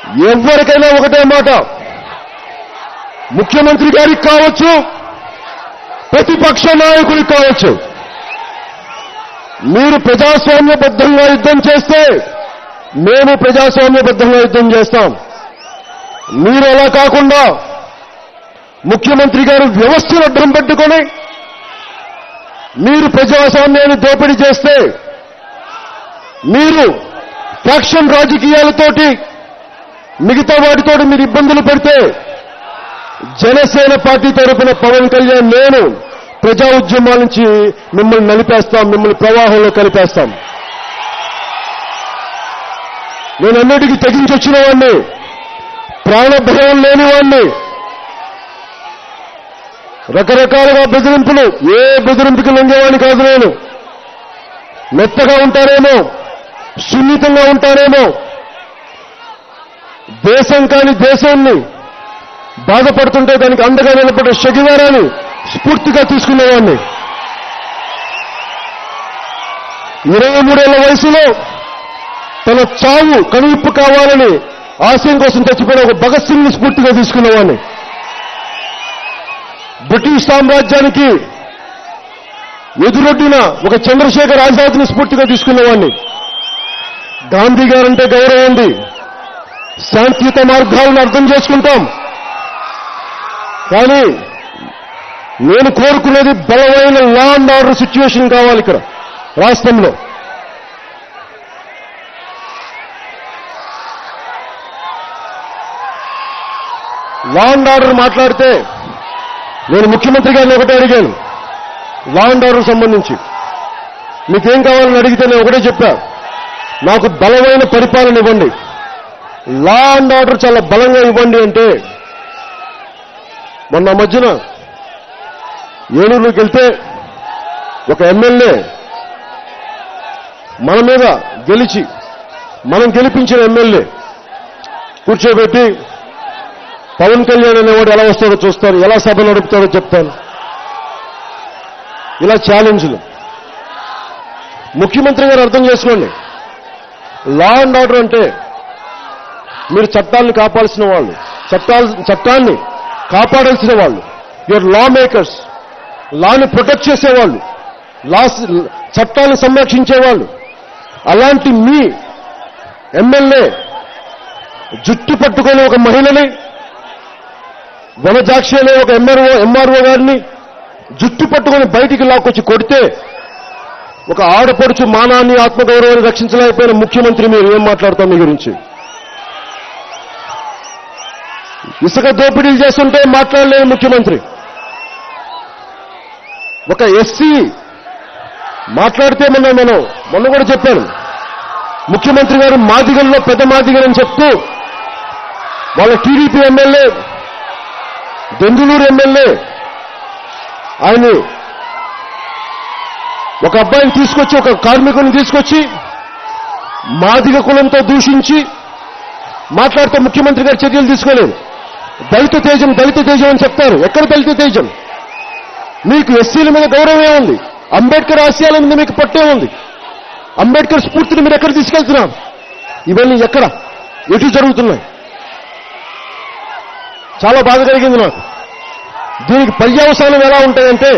ఎవరికైనా ఒకటే మాట ముఖ్యమంత్రి గారికి కావచ్చు ప్రతిపక్ష నాయకుడికి కావచ్చు మీరు ప్రజాస్వామ్యబద్ధంగా యుద్ధం చేస్తే మేము ప్రజాస్వామ్యబద్ధంగా యుద్ధం చేస్తాం మీరు అలా కాకుండా ముఖ్యమంత్రి గారు వ్యవస్థను అడ్డం పెట్టుకొని మీరు ప్రజాస్వామ్యాన్ని దోపిడీ చేస్తే మీరు ఫ్యాక్షన్ రాజకీయాలతోటి మిగతా వాటితోటి మీరు ఇబ్బందులు పెడితే జనసేన పార్టీ తరఫున పవన్ కళ్యాణ్ నేను ప్రజా ఉద్యమాల నుంచి మిమ్మల్ని నలిపేస్తాం మిమ్మల్ని ప్రవాహంలో కలిపేస్తాం నేను అన్నిటికీ తెగించొచ్చిన వాడిని ప్రాణభయం లేని వాడిని రకరకాలుగా బెదిరింపులు ఏ బెదిరింపుకి లొంగేవాడిని కాదు నేను మెత్తగా ఉంటానేమో సున్నితంగా ఉంటానేమో దేశం కాని దేశాన్ని బాధపడుతుంటే దానికి అండగా నిలబడే శగివారాన్ని స్ఫూర్తిగా తీసుకునేవాడిని ఇరవై మూడేళ్ల వయసులో తన చావు కనువిప్పు కావాలని ఆశయం కోసం చచ్చిపోయిన ఒక భగత్ సింగ్ ని స్ఫూర్తిగా తీసుకునేవాడిని బ్రిటిష్ సామ్రాజ్యానికి ఎదురొడ్డిన ఒక చంద్రశేఖర్ ఆజాద్ని స్ఫూర్తిగా తీసుకునేవాడిని గాంధీ గారంటే గౌరవం ఉంది శాంతియుత మార్గాలను అర్థం చేసుకుంటాం కానీ నేను కోరుకునేది బలమైన లా అండ్ ఆర్డర్ సిచ్యువేషన్ కావాలి ఇక్కడ రాష్ట్రంలో లా అండ్ ఆర్డర్ మాట్లాడితే నేను ముఖ్యమంత్రి గారిని ఒకటే అడిగాను లా అండ్ ఆర్డర్ సంబంధించి మీకేం కావాలని అడిగితే నేను ఒకటే చెప్పా నాకు బలమైన పరిపాలన ఇవ్వండి లా అండ్ ఆర్డర్ చాలా బలంగా ఇవ్వండి అంటే మొన్న మధ్యన ఏలూరులోకి వెళ్తే ఒక ఎమ్మెల్యే మన మీద గెలిచి మనం గెలిపించిన ఎమ్మెల్యే కూర్చోబెట్టి పవన్ కళ్యాణ్ అనేవాడు ఎలా వస్తాడో చూస్తాను ఎలా సభ నడుపుతాడో చెప్తాను ఇలా ఛాలెంజ్లు ముఖ్యమంత్రి గారు అర్థం చేసుకోండి లా అండ్ ఆర్డర్ అంటే మీరు చట్టాలను కాపాల్సిన వాళ్ళు చట్టాలు చట్టాన్ని కాపాడాల్సిన వాళ్ళు your law lawmakers protect చేసేవాళ్ళు లా చట్టాలను సంరక్షించేవాళ్ళు అలాంటి మీ ఎమ్మెల్యే జుట్టు పట్టుకొని ఒక మహిళని వనజాక్షి అనే ఒక ఎంఆర్ఓ ఎంఆర్ఓ గారిని జుట్టు పట్టుకొని బయటికి లాక్కొచ్చి కొడితే ఒక ఆడపడుచు మానాన్ని ఆత్మగౌరవాన్ని రక్షించలేకపోయిన ముఖ్యమంత్రి మీరు ఏం మాట్లాడతాం మీ గురించి ఇసుక దోపిడీలు చేస్తుంటే మాట్లాడలేని ముఖ్యమంత్రి ఒక ఎస్సీ మాట్లాడితే మొన్న మనం మొన్న కూడా చెప్పాను ముఖ్యమంత్రి గారు మాదిగల్లో పెద్ద మాదిగలని చెప్తూ వాళ్ళ టీడీపీ ఎమ్మెల్యే దెందులూరు ఎమ్మెల్యే ఆయన ఒక అబ్బాయిని తీసుకొచ్చి ఒక కార్మికుని తీసుకొచ్చి మాదిగ కులంతో దూషించి మాట్లాడితే ముఖ్యమంత్రి గారు చర్యలు తీసుకోలేదు దళిత తేజం దళిత తేజం అని చెప్తారు ఎక్కడ దళిత తేజం మీకు ఎస్సీల మీద గౌరవమే ఉంది అంబేద్కర్ ఆశయాల మీద మీకు పట్టే ఉంది అంబేద్కర్ స్ఫూర్తిని మీరు ఎక్కడ తీసుకెళ్తున్నారు ఇవన్నీ ఎక్కడ ఎటు జరుగుతున్నాయి చాలా బాధ కలిగింది నాకు దీనికి పర్యవసానం ఎలా ఉంటాయంటే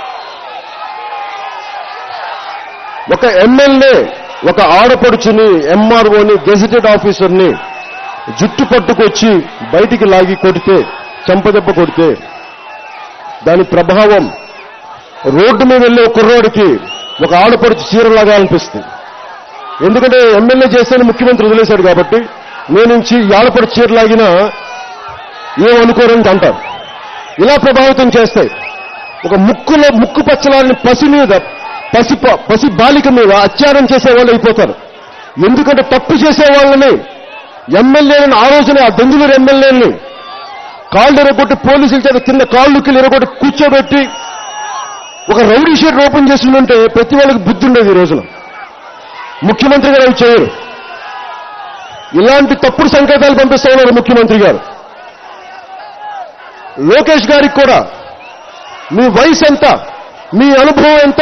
ఒక ఎమ్మెల్యే ఒక ఆడపడుచుని ఎంఆర్ఓని గెజిటెడ్ ఆఫీసర్ని జుట్టు పట్టుకొచ్చి బయటికి లాగి కొడితే చెంపదెబ్బ కొడితే దాని ప్రభావం రోడ్డు మీద వెళ్ళే ఒక కుర్రోడికి ఒక ఆడపడుచు చీరలాగా అనిపిస్తుంది ఎందుకంటే ఎమ్మెల్యే చేస్తే ముఖ్యమంత్రి వదిలేశాడు కాబట్టి నేను నుంచి ఈ ఆడపడుచు చీరలాగినా ఏమనుకోరని అంటారు ఇలా ప్రభావితం చేస్తాయి ఒక ముక్కులో ముక్కు పచ్చలారిని పసి మీద పసి ప- పసి బాలిక మీద అత్యారం చేసే వాళ్ళు అయిపోతారు ఎందుకంటే తప్పు చేసే వాళ్ళని ఎమ్మెల్యేలను ఆ రోజునే ఆ దెందులూరు ఎమ్మెల్యేని కాళ్ళు ఎరగొట్టి పోలీసుల చేత కింద కాళ్ళు ఎరగొట్టి కూర్చోబెట్టి ఒక రౌడీ షీట్ ఓపెన్ చేసి ఉంటే ప్రతి వాళ్ళకి బుద్ధి ఉండేది ఈ రోజున ముఖ్యమంత్రి గారు అవి చేయరు ఇలాంటి తప్పుడు సంకేతాలు పంపిస్తా ఉన్నారు ముఖ్యమంత్రి గారు లోకేష్ గారికి కూడా మీ వయసు ఎంత మీ అనుభవం ఎంత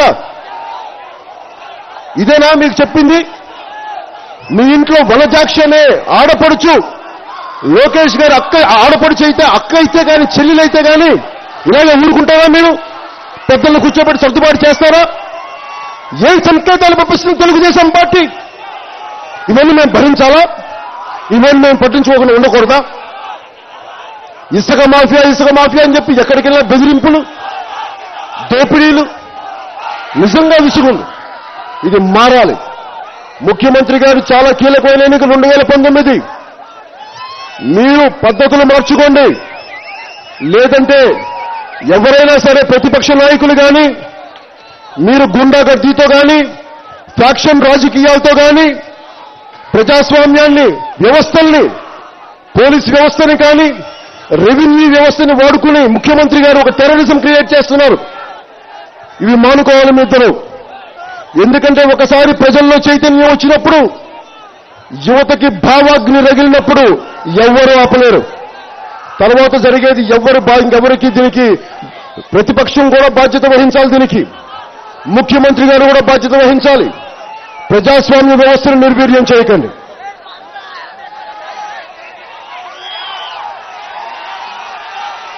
ఇదేనా మీకు చెప్పింది మీ ఇంట్లో వనజాక్షి అనే ఆడపడుచు లోకేష్ గారు అక్క ఆడపడుచు అయితే అక్క అయితే కానీ చెల్లెలైతే కానీ ఇలాగే ఊరుకుంటారా మీరు పెద్దలను కూర్చోబెట్టి సర్దుబాటు చేస్తారా ఏం సంకేతాలు పంపిస్తుంది తెలుగుదేశం పార్టీ ఇవన్నీ మేము భరించాలా ఇవన్నీ మేము పట్టించుకోకుండా ఉండకూడదా ఇసుక మాఫియా ఇసుక మాఫియా అని చెప్పి ఎక్కడికెళ్ళినా బెదిరింపులు దోపిడీలు నిజంగా విసుగుంది ఇది మారాలి ముఖ్యమంత్రి గారు చాలా కీలకమైన ఎన్నిక రెండు వేల పంతొమ్మిది మీరు పద్ధతులు మార్చుకోండి లేదంటే ఎవరైనా సరే ప్రతిపక్ష నాయకులు కానీ మీరు గుండాగర్దీతో కానీ ఫ్యాక్షన్ రాజకీయాలతో కానీ ప్రజాస్వామ్యాన్ని వ్యవస్థల్ని పోలీస్ వ్యవస్థని కానీ రెవెన్యూ వ్యవస్థని వాడుకుని ముఖ్యమంత్రి గారు ఒక టెర్రరిజం క్రియేట్ చేస్తున్నారు ఇవి మానుకోవాలి మీ ఇద్దరు ఎందుకంటే ఒకసారి ప్రజల్లో చైతన్యం వచ్చినప్పుడు యువతకి భావాగ్ని రగిలినప్పుడు ఎవ్వరూ ఆపలేరు తర్వాత జరిగేది ఎవ్వరు బా ఇంకెవరికి దీనికి ప్రతిపక్షం కూడా బాధ్యత వహించాలి దీనికి ముఖ్యమంత్రి గారు కూడా బాధ్యత వహించాలి ప్రజాస్వామ్య వ్యవస్థను నిర్వీర్యం చేయకండి